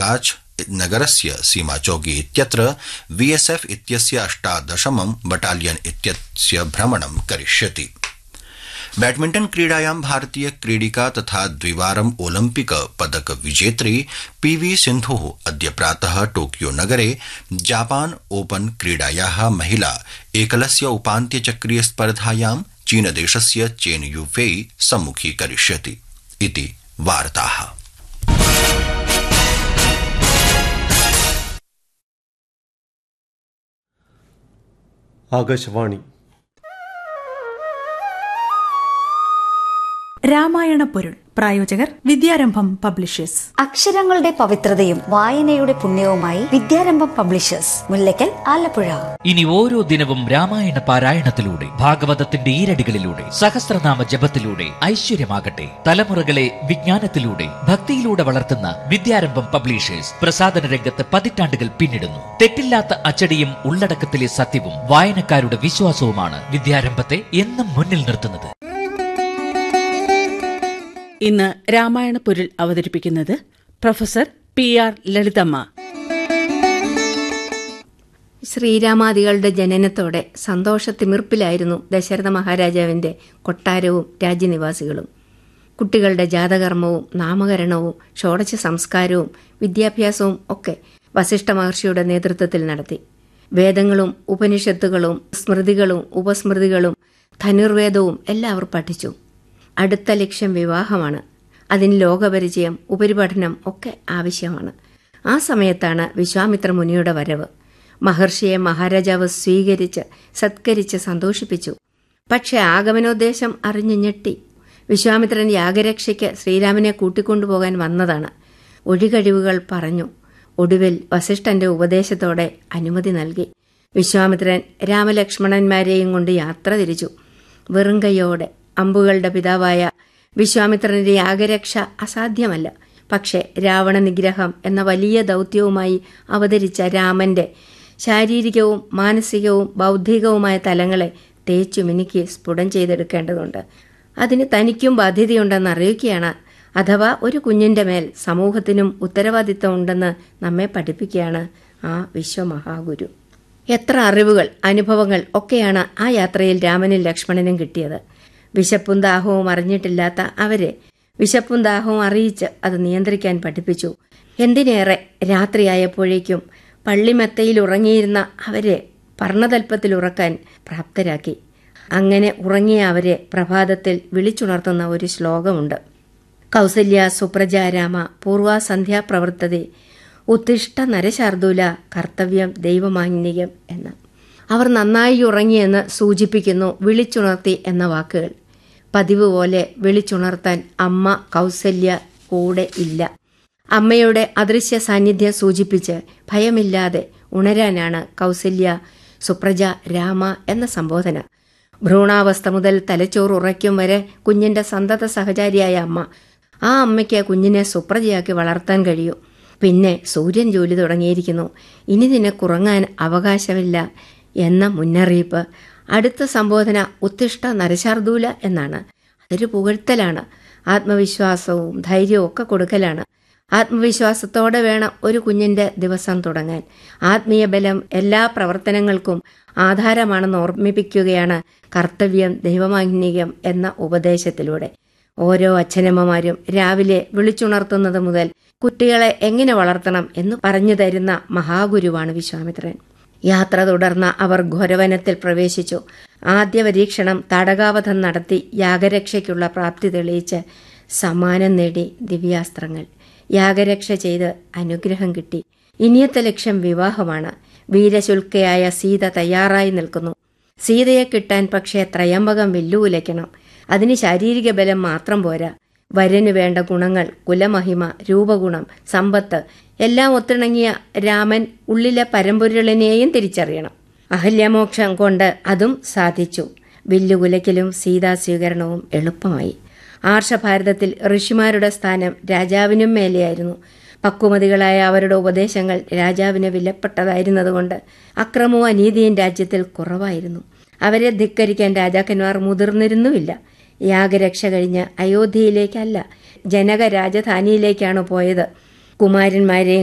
काच नगरस्य सीमाचौकी इत्यत्र बीएसएफ इत्यस्य अष्टादशमं बटालियन इत्यस्य भ्रमणं करिष्यति बैडमिण्टन क्रीडायां भारतीय क्रीडिका तथा द्विवारम् ओलम्पिक पदक विजेत्री पीवी सिन्धु अद्य प्रातः टोक्यो नगरे जापान ओपन क्रीडाया महिला एकलस्य उपान्त्यचक्रीय स्पर्धायां चीनदेशस्य चेन युफेई सम्मुखीकरिष्यति इति वार्ताः ആകാശവാണി രാമായണ പൊരുൾ പ്രായോജകർ വിദ്യാരംഭം പബ്ലിഷേഴ്സ് അക്ഷരങ്ങളുടെ പവിത്രതയും വായനയുടെ പുണ്യവുമായി വിദ്യാരംഭം പബ്ലിഷേഴ്സ് മുല്ലയ്ക്കൽ ആലപ്പുഴ ഇനി ഓരോ ദിനവും രാമായണ പാരായണത്തിലൂടെ ഭാഗവതത്തിന്റെ ഈരടികളിലൂടെ സഹസ്രനാമ ജപത്തിലൂടെ ഐശ്വര്യമാകട്ടെ തലമുറകളെ വിജ്ഞാനത്തിലൂടെ ഭക്തിയിലൂടെ വളർത്തുന്ന വിദ്യാരംഭം പബ്ലിഷേഴ്സ് പ്രസാദന രംഗത്ത് പതിറ്റാണ്ടുകൾ പിന്നിടുന്നു തെറ്റില്ലാത്ത അച്ചടിയും ഉള്ളടക്കത്തിലെ സത്യവും വായനക്കാരുടെ വിശ്വാസവുമാണ് വിദ്യാരംഭത്തെ എന്നും മുന്നിൽ നിർത്തുന്നത് ഇന്ന് രാമായണ പൊരുൾ അവതരിപ്പിക്കുന്നത് പ്രൊഫസർ പി ആർ ലളിതമ്മ ശ്രീരാമാദികളുടെ ജനനത്തോടെ സന്തോഷത്തിമിർപ്പിലായിരുന്നു ദശരഥ മഹാരാജാവിന്റെ കൊട്ടാരവും രാജ്യനിവാസികളും കുട്ടികളുടെ ജാതകർമ്മവും നാമകരണവും ഷോഡശ സംസ്കാരവും വിദ്യാഭ്യാസവും ഒക്കെ വസിഷ്ഠ മഹർഷിയുടെ നേതൃത്വത്തിൽ നടത്തി വേദങ്ങളും ഉപനിഷത്തുകളും സ്മൃതികളും ഉപസ്മൃതികളും ധനുർവേദവും എല്ലാവർ പഠിച്ചു അടുത്ത ലക്ഷ്യം വിവാഹമാണ് അതിന് ലോകപരിചയം ഉപരിപഠനം ഒക്കെ ആവശ്യമാണ് ആ സമയത്താണ് വിശ്വാമിത്ര മുനിയുടെ വരവ് മഹർഷിയെ മഹാരാജാവ് സ്വീകരിച്ച് സത്കരിച്ച് സന്തോഷിപ്പിച്ചു പക്ഷെ ആഗമനോദ്ദേശം അറിഞ്ഞു ഞെട്ടി വിശ്വാമിത്രൻ യാഗരക്ഷയ്ക്ക് ശ്രീരാമനെ കൂട്ടിക്കൊണ്ടുപോകാൻ വന്നതാണ് ഒഴികഴിവുകൾ പറഞ്ഞു ഒടുവിൽ വസിഷ്ഠന്റെ ഉപദേശത്തോടെ അനുമതി നൽകി വിശ്വാമിത്രൻ രാമലക്ഷ്മണന്മാരെയും കൊണ്ട് യാത്ര തിരിച്ചു വെറും കൈയോടെ അമ്പുകളുടെ പിതാവായ വിശ്വാമിത്രന്റെ യാഗരക്ഷ അസാധ്യമല്ല പക്ഷേ രാവണ നിഗ്രഹം എന്ന വലിയ ദൗത്യവുമായി അവതരിച്ച രാമന്റെ ശാരീരികവും മാനസികവും ബൗദ്ധികവുമായ തലങ്ങളെ തേച്ചു മിനുക്കി സ്ഫുടം ചെയ്തെടുക്കേണ്ടതുണ്ട് അതിന് തനിക്കും ബാധ്യതയുണ്ടെന്ന് അറിയിക്കുകയാണ് അഥവാ ഒരു കുഞ്ഞിന്റെ മേൽ സമൂഹത്തിനും ഉത്തരവാദിത്തം ഉണ്ടെന്ന് നമ്മെ പഠിപ്പിക്കുകയാണ് ആ വിശ്വമഹാഗുരു എത്ര അറിവുകൾ അനുഭവങ്ങൾ ഒക്കെയാണ് ആ യാത്രയിൽ രാമനും ലക്ഷ്മണനും കിട്ടിയത് വിശപ്പും ദാഹവും അറിഞ്ഞിട്ടില്ലാത്ത അവരെ വിശപ്പും ദാഹവും അറിയിച്ച് അത് നിയന്ത്രിക്കാൻ പഠിപ്പിച്ചു എന്തിനേറെ രാത്രിയായപ്പോഴേക്കും പള്ളിമെത്തയിൽ ഉറങ്ങിയിരുന്ന അവരെ പർണതൽപ്പത്തിൽ ഉറക്കാൻ പ്രാപ്തരാക്കി അങ്ങനെ ഉറങ്ങിയ അവരെ പ്രഭാതത്തിൽ വിളിച്ചുണർത്തുന്ന ഒരു ശ്ലോകമുണ്ട് കൗസല്യ സുപ്രജാരാമ പൂർവാസന്ധ്യാ പ്രവർത്തതി ഉത്തിഷ്ട നരശാർദൂല കർത്തവ്യം ദൈവമാന്യം എന്ന് അവർ നന്നായി ഉറങ്ങിയെന്ന് സൂചിപ്പിക്കുന്നു വിളിച്ചുണർത്തി എന്ന വാക്കുകൾ പതിവ് പോലെ വിളിച്ചുണർത്താൻ അമ്മ കൗസല്യ കൂടെ ഇല്ല അമ്മയുടെ അദൃശ്യ സാന്നിധ്യം സൂചിപ്പിച്ച് ഭയമില്ലാതെ ഉണരാനാണ് കൗസല്യ സുപ്രജ രാമ എന്ന സംബോധന ഭ്രൂണാവസ്ഥ മുതൽ തലച്ചോറ് ഉറയ്ക്കും വരെ കുഞ്ഞിന്റെ സന്തത സഹചാരിയായ അമ്മ ആ അമ്മയ്ക്ക് കുഞ്ഞിനെ സുപ്രജയാക്കി വളർത്താൻ കഴിയൂ പിന്നെ സൂര്യൻ ജോലി തുടങ്ങിയിരിക്കുന്നു ഇനി നിനക്കുറങ്ങാൻ അവകാശമില്ല എന്ന മുന്നറിയിപ്പ് അടുത്ത സംബോധന ഉത്തിഷ്ട നരശാർദൂല എന്നാണ് അതൊരു പുകഴ്ത്തലാണ് ആത്മവിശ്വാസവും ധൈര്യവും ഒക്കെ കൊടുക്കലാണ് ആത്മവിശ്വാസത്തോടെ വേണം ഒരു കുഞ്ഞിന്റെ ദിവസം തുടങ്ങാൻ ആത്മീയ ബലം എല്ലാ പ്രവർത്തനങ്ങൾക്കും ആധാരമാണെന്ന് ഓർമ്മിപ്പിക്കുകയാണ് കർത്തവ്യം ദൈവമാഗ്നികം എന്ന ഉപദേശത്തിലൂടെ ഓരോ അച്ഛനമ്മമാരും രാവിലെ വിളിച്ചുണർത്തുന്നത് മുതൽ കുട്ടികളെ എങ്ങനെ വളർത്തണം എന്ന് പറഞ്ഞു തരുന്ന മഹാഗുരുവാണ് വിശ്വാമിത്രൻ യാത്ര തുടർന്ന അവർ ഘോരവനത്തിൽ പ്രവേശിച്ചു ആദ്യ പരീക്ഷണം തടകാവധം നടത്തി യാഗരക്ഷയ്ക്കുള്ള പ്രാപ്തി തെളിയിച്ച് സമ്മാനം നേടി ദിവ്യാസ്ത്രങ്ങൾ യാഗരക്ഷ ചെയ്ത് അനുഗ്രഹം കിട്ടി ഇനിയത്തെ ലക്ഷ്യം വിവാഹമാണ് വീരശുൽക്കയായ സീത തയ്യാറായി നിൽക്കുന്നു സീതയെ കിട്ടാൻ പക്ഷേ ത്രയംബകം വെല്ലുവിലയ്ക്കണം അതിന് ശാരീരിക ബലം മാത്രം പോരാ വരനു വേണ്ട ഗുണങ്ങൾ കുലമഹിമ രൂപഗുണം സമ്പത്ത് എല്ലാം ഒത്തിണങ്ങിയ രാമൻ ഉള്ളിലെ പരമ്പൊരുളിനെയും തിരിച്ചറിയണം അഹല്യമോക്ഷം കൊണ്ട് അതും സാധിച്ചു വില്ലുകുലയ്ക്കലും സീതാസ്വീകരണവും എളുപ്പമായി ആർഷഭാരതത്തിൽ ഋഷിമാരുടെ സ്ഥാനം രാജാവിനും മേലെയായിരുന്നു പക്വമതികളായ അവരുടെ ഉപദേശങ്ങൾ രാജാവിന് വിലപ്പെട്ടതായിരുന്നതുകൊണ്ട് അക്രമവും അനീതിയും രാജ്യത്തിൽ കുറവായിരുന്നു അവരെ ധിക്കരിക്കാൻ രാജാക്കന്മാർ മുതിർന്നിരുന്നുമില്ല യാഗരക്ഷ കഴിഞ്ഞ് അയോധ്യയിലേക്കല്ല ജനക രാജധാനിയിലേക്കാണ് പോയത് കുമാരന്മാരെയും